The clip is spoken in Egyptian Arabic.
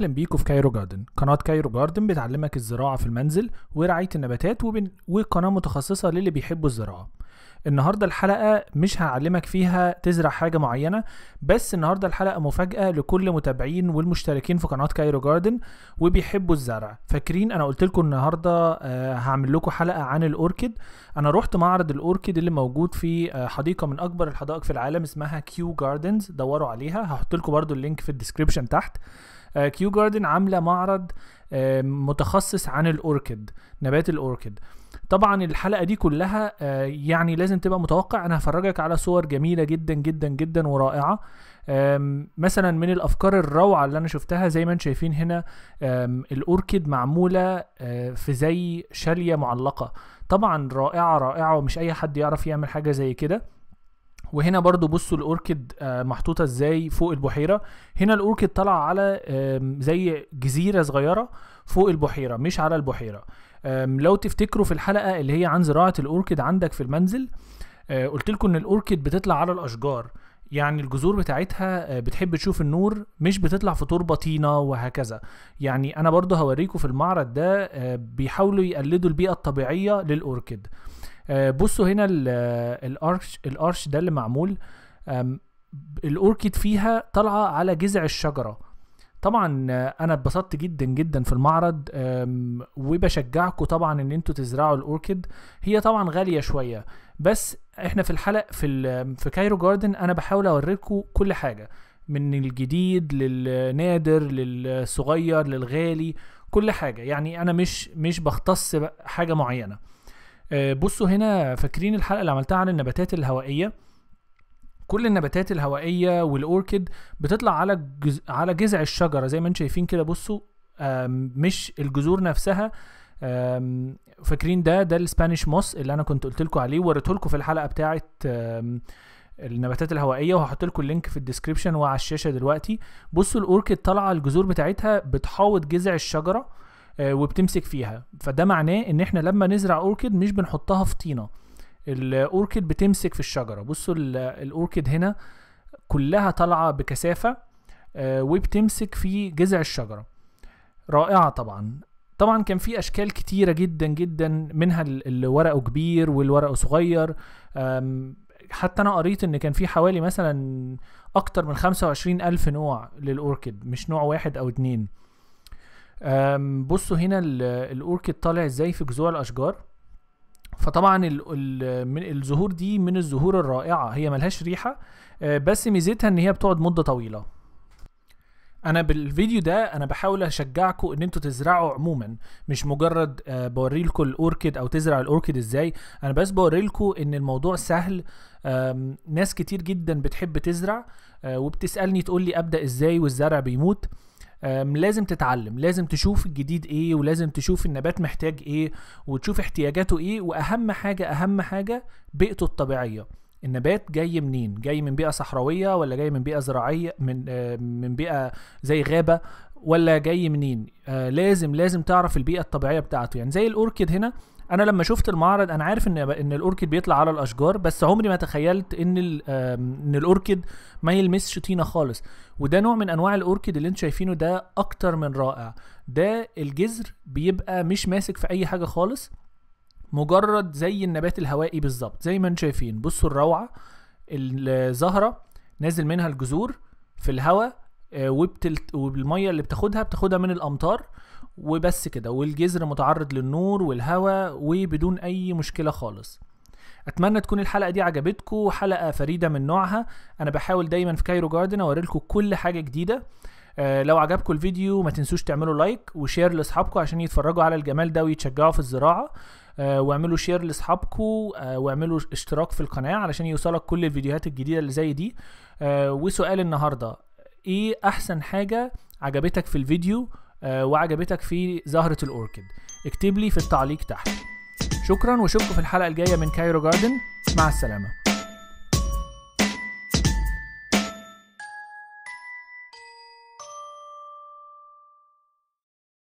اهلا بيكم في كايرو جاردن قناه كايرو جاردن بتعلمك الزراعه في المنزل ورعايه النباتات وبن... وقناه متخصصه للي بيحبوا الزراعه النهارده الحلقه مش هعلمك فيها تزرع حاجه معينه بس النهارده الحلقه مفاجاه لكل متابعين والمشتركين في قناه كايرو جاردن وبيحبوا الزرع فاكرين انا قلت لكم النهارده آه، هعمل لكم حلقه عن الاوركيد انا رحت معرض الاوركيد اللي موجود في آه، حديقه من اكبر الحدائق في العالم اسمها كيو جاردنز دوروا عليها هحط لكم برده اللينك في الديسكريبشن تحت آه، كيو جاردن عامله معرض آه، متخصص عن الاوركيد نبات الاوركيد طبعا الحلقه دي كلها آه، يعني لازم تبقى متوقع انا هفرجك على صور جميله جدا جدا جدا ورائعه آم، مثلا من الافكار الروعه اللي انا شفتها زي ما انتم شايفين هنا آم، الاوركيد معموله آه، في زي شاليه معلقه طبعا رائعه رائعه ومش اي حد يعرف يعمل حاجه زي كده وهنا برضو بصوا الاوركيد آه، محطوطه ازاي فوق البحيره هنا الاوركيد طالعه على آم، زي جزيره صغيره فوق البحيره مش على البحيره آم، لو تفتكروا في الحلقه اللي هي عن زراعه الاوركيد عندك في المنزل آه، قلت لكم ان الاوركيد بتطلع على الاشجار يعني الجذور بتاعتها آه، بتحب تشوف النور مش بتطلع في تربه طينه وهكذا يعني انا برضو هوريكم في المعرض ده آه، بيحاولوا يقلدوا البيئه الطبيعيه للاوركيد آه، بصوا هنا ال- آه، الارش الارش ده اللي معمول آم، الاوركيد فيها طالعه على جذع الشجره طبعا آه، انا اتبسطت جدا جدا في المعرض آم، وبشجعكم طبعا ان انتوا تزرعوا الاوركيد هي طبعا غاليه شويه بس احنا في الحلقه في ال- في كايرو جاردن انا بحاول اوريكم كل حاجه من الجديد للنادر للصغير للغالي كل حاجه يعني انا مش مش بختص حاجه معينه آه، بصوا هنا فاكرين الحلقه اللي عملتها عن النباتات الهوائيه كل النباتات الهوائيه والاوركيد بتطلع على جز... على جذع الشجره زي ما انتم شايفين كده بصوا آم، مش الجذور نفسها آم، فاكرين ده ده السبانيش موس اللي انا كنت قلت لكم عليه ووريته لكم في الحلقه بتاعه آم، النباتات الهوائيه وهحط لكم اللينك في الديسكريبشن وعلى الشاشه دلوقتي بصوا الاوركيد طالعه الجذور بتاعتها بتحاوط جذع الشجره آه، وبتمسك فيها فده معناه ان احنا لما نزرع اوركيد مش بنحطها في طينه الاوركيد بتمسك في الشجره بصوا ال- الاوركيد هنا كلها طالعه بكثافه آه، وبتمسك في جذع الشجره رائعه طبعا طبعا كان في اشكال كتيره جدا جدا منها ال- اللي ورقه كبير والورقه صغير آم، حتى انا قريت ان كان في حوالي مثلا اكتر من 25 الف نوع للاوركيد مش نوع واحد او اتنين آم، بصوا هنا ال- الاوركيد طالع ازاي في جذوع الاشجار فطبعا ال ال من الزهور دي من الزهور الرائعه هي ملهاش ريحه آه، بس ميزتها ان هي بتقعد مده طويله انا بالفيديو ده انا بحاول اشجعكم ان انتوا تزرعوا عموما مش مجرد آه، بوري لكم الاوركيد او تزرع الاوركيد ازاي انا بس بوري لكم ان الموضوع سهل آم، ناس كتير جدا بتحب تزرع آه، وبتسالني تقول لي ابدا ازاي والزرع بيموت آم، لازم تتعلم لازم تشوف الجديد ايه ولازم تشوف النبات محتاج ايه وتشوف احتياجاته ايه واهم حاجه اهم حاجه بيئته الطبيعيه النبات جاي منين جاي من بيئه صحراويه ولا جاي من بيئه زراعيه من آه، من بيئه زي غابه ولا جاي منين آه لازم لازم تعرف البيئه الطبيعيه بتاعته يعني زي الاوركيد هنا انا لما شفت المعرض انا عارف ان ان الاوركيد بيطلع على الاشجار بس عمري ما تخيلت ان ال- آم، ان الاوركيد ما يلمسش طينه خالص وده نوع من انواع الاوركيد اللي انتوا شايفينه ده اكتر من رائع ده الجذر بيبقى مش ماسك في اي حاجه خالص مجرد زي النبات الهوائي بالظبط زي ما انتم شايفين بصوا الروعه الزهره نازل منها الجذور في الهواء آه، وبتلت وبالميه اللي بتاخدها بتاخدها من الامطار وبس كده والجذر متعرض للنور والهواء وبدون اي مشكله خالص اتمنى تكون الحلقه دي عجبتكم حلقه فريده من نوعها انا بحاول دايما في كايرو جاردن اوري لكم كل حاجه جديده آه، لو عجبكم الفيديو ما تنسوش تعملوا لايك وشير لاصحابكم عشان يتفرجوا على الجمال ده ويتشجعوا في الزراعه آه، واعملوا شير لاصحابكم آه، واعملوا اشتراك في القناه علشان يوصلك كل الفيديوهات الجديده اللي زي دي آه، وسؤال النهارده ايه احسن حاجه عجبتك في الفيديو آه، وعجبتك في زهره الاوركيد اكتب لي في التعليق تحت شكرا واشوفكم في الحلقه الجايه من كايرو جاردن مع السلامه